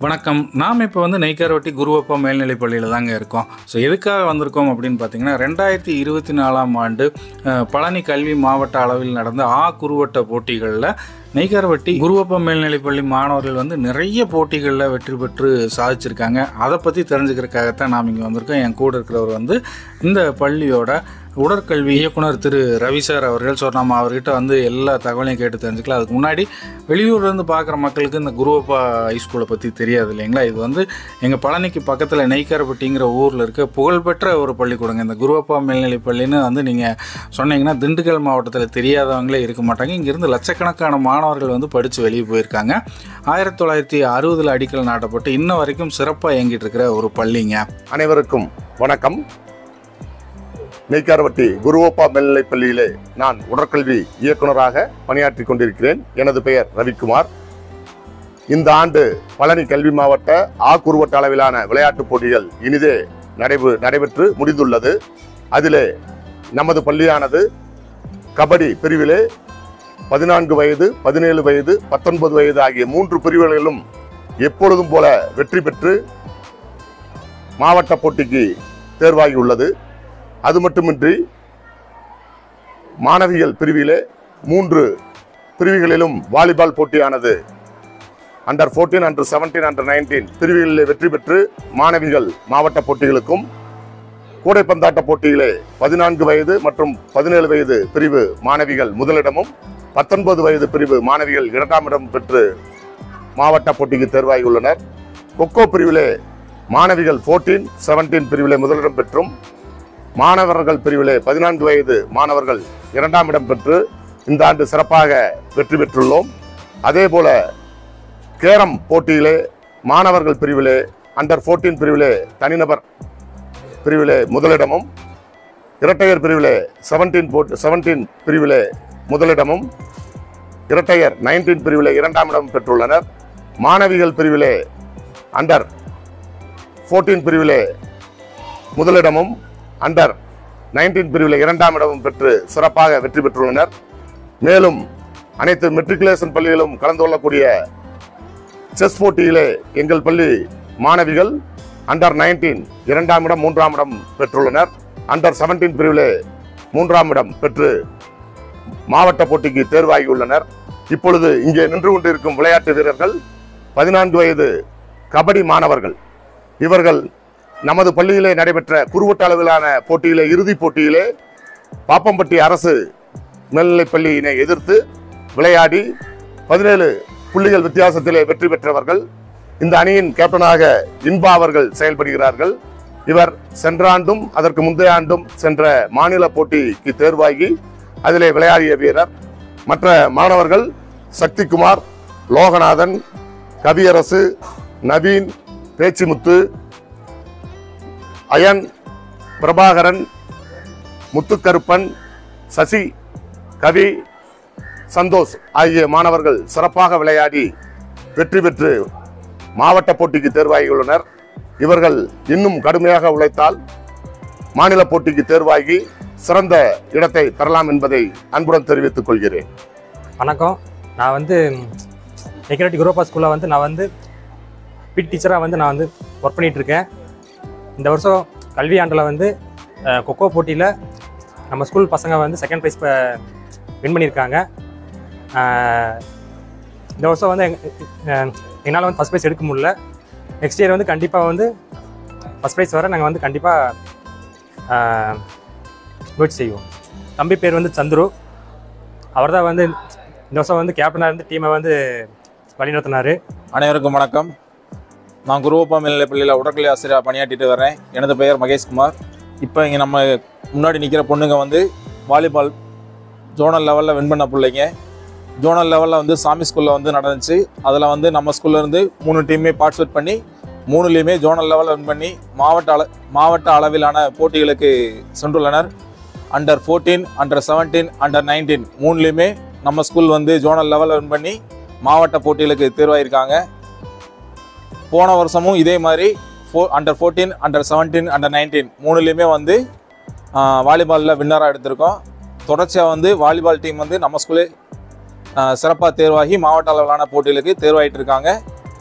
வணக்கம் நாம் இப்போ வந்து நெய்க்காரவட்டி குருவப்பா மேல்நிலைப் பள்ளியில் தாங்க இருக்கோம் ஸோ எதுக்காக வந்திருக்கோம் அப்படின்னு பார்த்தீங்கன்னா ரெண்டாயிரத்தி இருபத்தி நாலாம் ஆண்டு அஹ், பழனி கல்வி மாவட்ட அளவில் நடந்த ஆ குருவட்ட போட்டிகளில் நெய்க்காரவட்டி குருவப்பா மேல்நிலைப் பள்ளி மாணவர்கள் வந்து நிறைய போட்டிகளில் வெற்றி பெற்று சாதிச்சிருக்காங்க அதை பற்றி தெரிஞ்சுக்கிறதுக்காகத்தான் நாம் இங்கே வந்திருக்கோம் என் கூட இருக்கிறவர் வந்து இந்த பள்ளியோட உடற்கல்வி இயக்குனர் திரு ரவி சார் அவர்கள் ஸோ நம்ம அவர்கிட்ட வந்து எல்லா தகவலையும் கேட்டு தெரிஞ்சுக்கலாம் அதுக்கு முன்னாடி வெளியூர்லேருந்து பார்க்குற மக்களுக்கு இந்த குருவப்பா ஹைஸ்கூலை பற்றி தெரியாது இல்லைங்களா இது வந்து எங்கள் பழனிக்கு பக்கத்தில் நெய்க்காரப்பட்டிங்கிற ஊரில் இருக்க புகழ்பெற்ற ஒரு பள்ளிக்கூடங்க இந்த குருவப்பா மேல்நிலைப் பள்ளின்னு வந்து நீங்கள் சொன்னீங்கன்னா திண்டுக்கல் மாவட்டத்தில் தெரியாதவங்களே இருக்க மாட்டாங்க இங்கேருந்து லட்சக்கணக்கான மாணவர்கள் வந்து படித்து வெளியே போயிருக்காங்க ஆயிரத்தி தொள்ளாயிரத்தி அறுபதில் அடிக்கல் நாட்டப்பட்டு இன்ன வரைக்கும் சிறப்பாக இயங்கிட்டு இருக்கிற ஒரு பள்ளிங்க அனைவருக்கும் வணக்கம் நெய்க்காரவட்டி குருவோப்பா மேல்நிலைப் பள்ளியிலே நான் உடற்கல்வி இயக்குனராக பணியாற்றிக் கொண்டிருக்கிறேன் எனது பெயர் ரவிக்குமார் இந்த ஆண்டு பழனி கல்வி மாவட்ட ஆ குறுவட்ட அளவிலான விளையாட்டுப் போட்டிகள் இனிதே நடைபெ நடைபெற்று முடிந்துள்ளது அதிலே நமது பள்ளியானது கபடி பிரிவிலே பதினான்கு வயது பதினேழு வயது பத்தொன்பது வயது ஆகிய மூன்று பிரிவுகளிலும் எப்பொழுதும் போல வெற்றி பெற்று மாவட்ட போட்டிக்கு தேர்வாகியுள்ளது அது மட்டுமின்றி மாணவிகள் பிரிவிலே மூன்று பிரிவுகளிலும் வாலிபால் போட்டியானது அண்டர் 14 அண்டர் 17 அண்டர் 19 பிரிவுகளிலே வெற்றி பெற்று மாணவிகள் மாவட்ட போட்டிகளுக்கும் கூடைப்பந்தாட்ட போட்டியிலே பதினான்கு வயது மற்றும் பதினேழு வயது பிரிவு மாணவிகள் முதலிடமும் பத்தொன்பது வயது பிரிவு மாணவிகள் இரண்டாம் இடம் பெற்று மாவட்ட போட்டிக்கு தேர்வாகியுள்ளனர் கொக்கோ பிரிவிலே மாணவிகள் 14 17 பிரிவிலே முதலிடம் பெற்றும் மாணவர்கள் பிரிவிலே பதினான்கு வயது மாணவர்கள் இரண்டாம் இடம் பெற்று இந்த ஆண்டு சிறப்பாக வெற்றி பெற்றுள்ளோம் அதே போல கேரம் போட்டியிலே மாணவர்கள் பிரிவிலே அண்டர் 14 பிரிவிலே தனிநபர் பிரிவிலே முதலிடமும் இரட்டையர் பிரிவிலே 17 போட்டு 17 பிரிவிலே முதலிடமும் இரட்டையர் 19 பிரிவிலே இரண்டாம் இடம் பெற்றுள்ளனர் மாணவிகள் பிரிவிலே அண்டர் 14 பிரிவிலே முதலிடமும் அண்டர் 19 பிரிவில் இரண்டாம் இடமும் பெற்று சிறப்பாக வெற்றி பெற்றுள்ளனர் மேலும் அனைத்து மெட்ரிகுலேஷன் பள்ளிகளும் கலந்து கொள்ளக்கூடிய செஸ் போட்டியிலே எங்கள் பள்ளி மாணவிகள் அண்டர் 19 இரண்டாம் இடம் மூன்றாம் இடம் பெற்றுள்ளனர் அண்டர் 17 பிரிவிலே மூன்றாம் இடம் பெற்று மாவட்ட போட்டிக்கு தேர்வாகியுள்ளனர் இப்பொழுது இங்கே நின்று கொண்டிருக்கும் விளையாட்டு வீரர்கள் பதினான்கு வயது கபடி மாணவர்கள் இவர்கள் நமது பள்ளியிலே நடைபெற்ற குறுவட்ட அளவிலான போட்டியிலே இறுதிப் போட்டியிலே பாப்பம்பட்டி அரசு மேல்நிலைப் பள்ளியினை எதிர்த்து விளையாடி பதினேழு புள்ளிகள் வித்தியாசத்திலே வெற்றி பெற்றவர்கள் இந்த அணியின் கேப்டனாக இன்பா அவர்கள் செயல்படுகிறார்கள் இவர் சென்ற ஆண்டும் அதற்கு முந்தைய ஆண்டும் சென்ற மாநில போட்டிக்கு தேர்வாகி அதிலே விளையாடிய வீரர் மற்ற மாணவர்கள் சக்திகுமார் லோகநாதன் கவியரசு நவீன் பேச்சிமுத்து அயன் பிரபாகரன் முத்துக்கருப்பன் சசி கவி சந்தோஷ் ஆகிய மாணவர்கள் சிறப்பாக விளையாடி வெற்றி பெற்று மாவட்ட போட்டிக்கு தேர்வாகியுள்ளனர் இவர்கள் இன்னும் கடுமையாக உழைத்தால் மாநில போட்டிக்கு தேர்வாகி சிறந்த இடத்தை பெறலாம் என்பதை அன்புடன் தெரிவித்துக் கொள்கிறேன் வணக்கம் நான் வந்து செக்யூரிட்டி குரூப்பா ஸ்கூலில் வந்து நான் வந்து பிட் டீச்சராக வந்து நான் வந்து ஒர்க் பண்ணிட்டு இருக்கேன் இந்த வருஷம் கல்வி ஆண்டில் வந்து அஹ், கொக்கோ போட்டியில் நம்ம ஸ்கூல் பசங்க வந்து செகண்ட் ப்ரைஸ் வின் பண்ணியிருக்காங்க அஹ், இந்த வருஷம் வந்து என்னால் வந்து ஃபஸ்ட் ப்ரைஸ் எடுக்க முடியல நெக்ஸ்ட் இயர் வந்து கண்டிப்பாக வந்து ஃபஸ்ட் ப்ரைஸ் வர நாங்கள் வந்து கண்டிப்பாக முயற்சி செய்வோம் தம்பி பேர் வந்து சந்துரு அவர் தான் வந்து இந்த வருஷம் வந்து கேப்டனாக இருந்து டீமை வந்து வழிநடத்தினார் அனைவருக்கும் வணக்கம் நான் குருவப்பா மேல்நிலைப் பள்ளியில் உடற்கல்வி ஆசிரியராக பணியாற்றிட்டு வரேன் எனது பெயர் மகேஷ்குமார் இப்போ இங்கே நம்ம முன்னாடி நிற்கிற பொண்ணுங்க வந்து வாலிபால் ஜோனல் லெவலில் வின் பண்ண பிள்ளைங்க ஜோனல் லெவலில் வந்து சாமி ஸ்கூலில் வந்து நடந்துச்சு அதில் வந்து நம்ம ஸ்கூல்ல இருந்து மூணு டீமே பார்ட்டிசிபேட் பண்ணி மூணுலேயுமே ஜோனல் லெவலில் வின் பண்ணி மாவட்ட அள மாவட்ட அளவிலான போட்டிகளுக்கு சென்றுள்ளனர் அண்டர் 14 அண்டர் 17 அண்டர் 19 மூணுலேயுமே நம்ம ஸ்கூல் வந்து ஜோனல் லெவலில் வின் பண்ணி மாவட்ட போட்டிகளுக்கு தேர்வாயிருக்காங்க போன வருஷமும் இதே மாதிரி ஃபோ under fourteen under seventeen under nineteen மூணுலேயுமே வந்து வாலிபாலில் வின்னராக எடுத்திருக்கோம் தொடர்ச்சியாக வந்து வாலிபால் டீம் வந்து நம்ம ஸ்கூலே சிறப்பாக தேர்வாகி மாவட்ட அளவிலான போட்டிகளுக்கு தேர்வாயிட்டு இருக்காங்க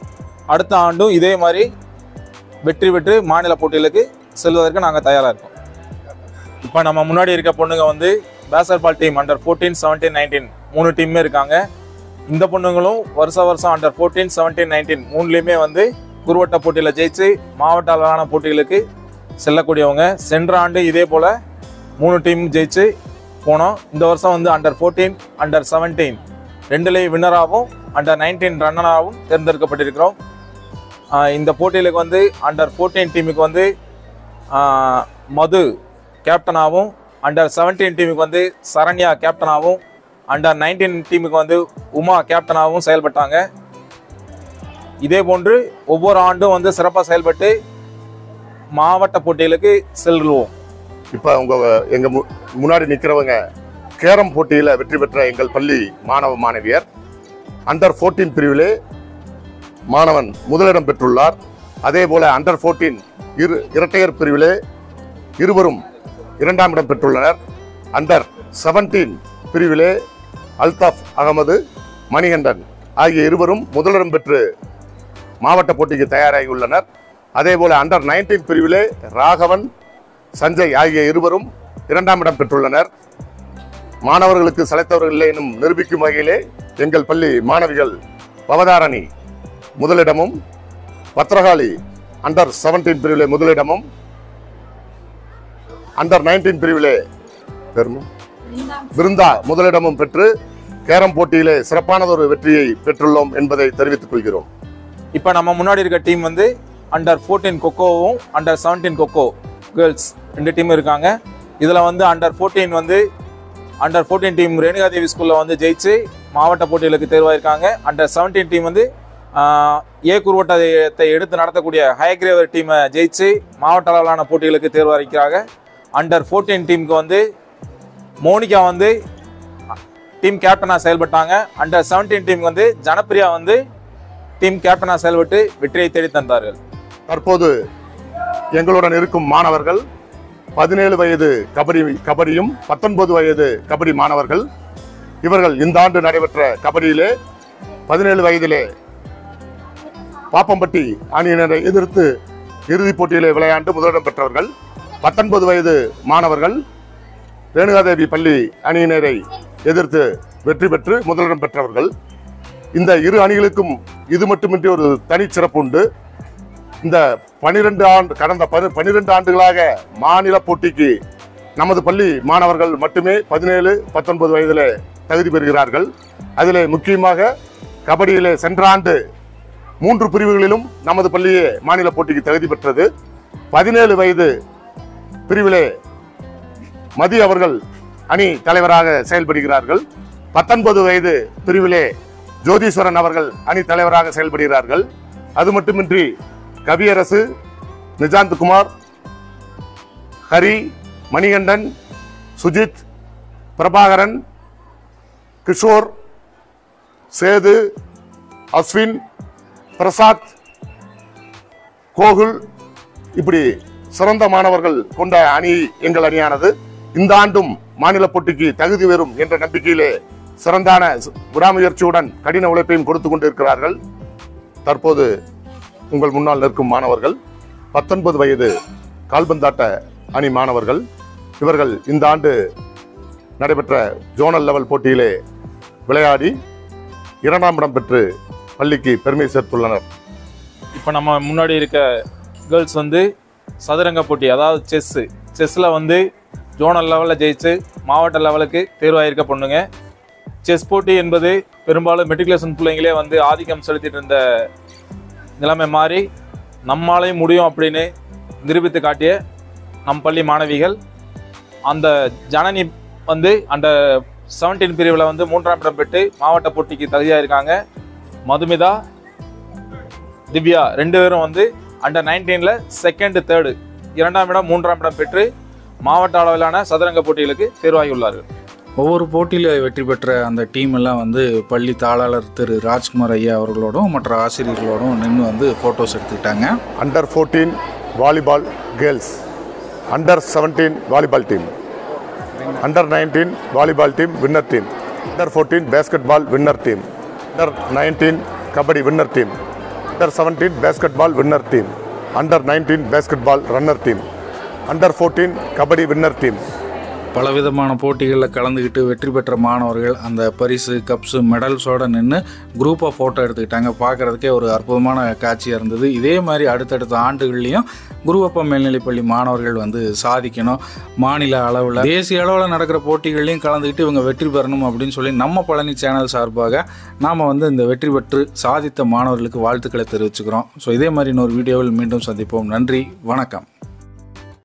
அடுத்த ஆண்டும் இதே மாதிரி வெற்றி பெற்று மாநில போட்டிகளுக்கு செல்வதற்கு நாங்கள் தயாராக இருக்கோம் இப்போ நம்ம முன்னாடி இருக்க பொண்ணுங்க வந்து basketball team under fourteen seventeen nineteen மூணு டீமே இருக்காங்க இந்த பொண்ணுங்களும் வருஷ வருஷம் அண்டர் ஃபோர்டீன் செவன்டீன் நைன்டீன் மூணுலேயுமே வந்து குருவட்ட போட்டியில் ஜெயிச்சு மாவட்ட அளவிலான போட்டிகளுக்கு செல்லக்கூடியவங்க சென்ற ஆண்டு இதே போல் மூணு டீம் ஜெயிச்சு போனோம் இந்த வருஷம் வந்து அண்டர் ஃபோர்டீன் அண்டர் செவன்டீன் ரெண்டுலேயும் வின்னராகவும் அண்டர் நைன்டீன் ரன்னராகவும் தேர்ந்தெடுக்கப்பட்டிருக்கிறோம் ஆஹ் இந்த போட்டிகளுக்கு வந்து அண்டர் ஃபோர்டீன் டீமுக்கு வந்து ஆஹ் மது கேப்டனாகவும் அண்டர் செவன்டீன் டீமுக்கு வந்து சரண்யா கேப்டனாகவும் அண்டர் நைன்டீன் டீமுக்கு வந்து உமா கேப்டனாகவும் செயல்பட்டாங்க இதே போன்று ஒவ்வொரு ஆண்டும் வந்து சிறப்பாக செயல்பட்டு மாவட்ட போட்டிகளுக்கு செல்வோம் இப்போ உங்க எங்க மு- முன்னாடி நிக்கிறவங்க கேரம் போட்டியில வெற்றி பெற்ற எங்கள் பள்ளி மாணவ மாணவியர் அண்டர் 14 பிரிவிலே மாணவன் முதலிடம் பெற்றுள்ளார் அதே போல அண்டர் 14 இரு இரட்டையர் பிரிவிலே இருவரும் இரண்டாம் இடம் பெற்றுள்ளனர் அண்டர் 17 பிரிவிலே அல்தாஃப் அகமது மணிகண்டன் ஆகிய இருவரும் முதலிடம் பெற்று மாவட்ட போட்டிக்கு தயாராகி உள்ளனர் அதே போல அண்டர் 19 பிரிவிலே ராகவன் சஞ்சய் ஆகிய இருவரும் இரண்டாம் இடம் பெற்றுள்ளனர் மாணவர்களுக்கு சளைத்தவர்கள் இல்லை எனும் நிரூபிக்கும் வகையிலே எங்கள் பள்ளி மாணவிகள் பவதாரணி முதலிடமும் பத்ரகாளி அண்டர் 17 பிரிவிலே முதலிடமும் அண்டர் 19 பிரிவிலே பெருமை பிருந்தா முதலிடமும் பெற்று கேரம் போட்டியிலே சிறப்பானதொரு வெற்றியை பெற்றுள்ளோம் என்பதை தெரிவித்துக் கொள்கிறோம் இப்போ நம்ம முன்னாடி இருக்க டீம் வந்து அண்டர் ஃபோர்டீன் கொக்கோவும் அண்டர் செவன்டீன் கொக்கோ கேர்ள்ஸ் ரெண்டு டீம் இருக்காங்க இதில் வந்து அண்டர் ஃபோர்டீன் வந்து அண்டர் ஃபோர்டீன் டீம் ரேணுகாதேவி ஸ்கூலில் வந்து ஜெயிச்சு மாவட்ட போட்டிகளுக்கு தேர்வாயிருக்காங்க அண்டர் செவன்டீன் டீம் வந்து ஆஹ், ஏ குருவட்டத்தை எடுத்து நடத்தக்கூடிய ஹயக்ரேவர் டீமை ஜெயிச்சு மாவட்ட அளவிலான போட்டிகளுக்கு தேர்வாயிருக்கிறாங்க அண்டர் ஃபோர்டீன் டீமுக்கு வந்து மோனிகா வந்து டீம் கேப்டனாக செயல்பட்டாங்க அண்டர் செவன்டீன் டீமுக்கு வந்து ஜனப்பிரியா வந்து டீம் கேப்டனாக செயல்பட்டு வெற்றியை தேடி தந்தார்கள் தற்போது எங்களுடன் இருக்கும் மாணவர்கள் பதினேழு வயது கபடி கபடியும் பத்தொன்பது வயது கபடி மாணவர்கள் இவர்கள் இந்த ஆண்டு நடைபெற்ற கபடியிலே பதினேழு வயதிலே பாப்பம்பட்டி அணியினரை எதிர்த்து இறுதிப் போட்டியிலே விளையாண்டு முதலிடம் பெற்றவர்கள் பத்தொன்பது வயது மாணவர்கள் ரேணுகாதேவி பள்ளி அணியினரை எதிர்த்து வெற்றி பெற்று முதலிடம் பெற்றவர்கள் இந்த இரு அணிகளுக்கும் இது மட்டுமின்றி ஒரு தனிச்சிறப்பு உண்டு இந்த பனிரெண்டு ஆண்டு கடந்த பனி பனிரெண்டு ஆண்டுகளாக மாநில போட்டிக்கு நமது பள்ளி மாணவர்கள் மட்டுமே பதினேழு பத்தொன்பது வயதிலே தகுதி பெறுகிறார்கள் அதிலே முக்கியமாக கபடியிலே சென்ற ஆண்டு மூன்று பிரிவுகளிலும் நமது பள்ளியே மாநில போட்டிக்கு தகுதி பெற்றது பதினேழு வயது பிரிவிலே மதி அவர்கள் அணி தலைவராக செயல்படுகிறார்கள் பத்தொன்பது வயது பிரிவிலே ஜோதீஸ்வரன் அவர்கள் அணி தலைவராக செயல்படுகிறார்கள் அது மட்டுமின்றி கவியரசு நிஜாந்த் குமார் ஹரி மணிகண்டன் சுஜித் பிரபாகரன் கிஷோர் சேது அஸ்வின் பிரசாத் கோகுல் இப்படி சிறந்த மாணவர்கள் கொண்ட அணி எங்கள் அணியானது இந்த ஆண்டும் மாநில போட்டிக்கு தகுதி பெறும் என்ற நம்பிக்கையிலே சிறந்தான விடாமுயற்சியுடன் கடின உழைப்பையும் கொடுத்து கொண்டிருக்கிறார்கள் தற்போது உங்கள் முன்னால் நிற்கும் மாணவர்கள் பத்தொன்பது வயது கால்பந்தாட்ட அணி மாணவர்கள் இவர்கள் இந்த ஆண்டு நடைபெற்ற ஜோனல் லெவல் போட்டியிலே விளையாடி இரண்டாம் இடம் பெற்று பள்ளிக்கு பெருமை சேர்த்துள்ளனர் இப்போ நம்ம முன்னாடி இருக்க கேர்ள்ஸ் வந்து சதுரங்க போட்டி அதாவது செஸ்ஸு செஸ்ஸில் வந்து ஜோனல் லெவலில் ஜெயிச்சு மாவட்ட லெவலுக்கு தேர்வாயிருக்க பொண்ணுங்க செஸ் போட்டி என்பது பெரும்பாலும் மெட்ரிகுலேஷன் பிள்ளைங்களே வந்து ஆதிக்கம் செலுத்திட்டு இருந்த நிலைமை மாறி நம்மாலையும் முடியும் அப்படின்னு நிரூபித்து காட்டிய நம் பள்ளி மாணவிகள் அந்த ஜனனி வந்து அந்த செவன்டீன் பிரிவில் வந்து மூன்றாம் இடம் பெற்று மாவட்ட போட்டிக்கு தகுதியாக இருக்காங்க மதுமிதா திவ்யா ரெண்டு பேரும் வந்து அண்டர் நைன்டீனில் செகண்ட் தேர்டு இரண்டாம் இடம் மூன்றாம் இடம் பெற்று மாவட்ட அளவிலான சதுரங்க போட்டிகளுக்கு தேர்வாகியுள்ளார்கள் ஒவ்வொரு போட்டியில் வெற்றி பெற்ற அந்த டீம் எல்லாம் வந்து பள்ளி தாளாளர் திரு ராஜ்குமார் ஐயா அவர்களோடும் மற்ற ஆசிரியர்களோடும் நின்று வந்து ஃபோட்டோஸ் எடுத்துக்கிட்டாங்க under 14 volleyball girls under 17 volleyball team under 19 volleyball team winner team under 14 basketball winner team under 19 kabaddi winner team under seventeen basketball winner team under nineteen basketball runner team under fourteen kabaddi winner team பலவிதமான போட்டிகளில் கலந்துக்கிட்டு வெற்றி பெற்ற மாணவர்கள் அந்த பரிசு cups மெடல்ஸோடு நின்று குரூப்பாக ஃபோட்டோ எடுத்துக்கிட்டாங்க பார்க்குறதுக்கே ஒரு அற்புதமான காட்சியாக இருந்தது இதே மாதிரி அடுத்தடுத்த ஆண்டுகள்லையும் குருவப்பா மேல்நிலைப்பள்ளி மாணவர்கள் வந்து சாதிக்கணும் மாநில அளவில் தேசிய அளவில் நடக்கிற போட்டிகள்லையும் கலந்துக்கிட்டு இவங்க வெற்றி பெறணும் அப்படின்னு சொல்லி நம்ம பழனி சேனல் சார்பாக நாம் வந்து இந்த வெற்றி பெற்று சாதித்த மாணவர்களுக்கு வாழ்த்துக்களை தெரிவிச்சுக்கிறோம் ஸோ இதே மாதிரி இன்னொரு வீடியோவில் மீண்டும் சந்திப்போம் நன்றி வணக்கம்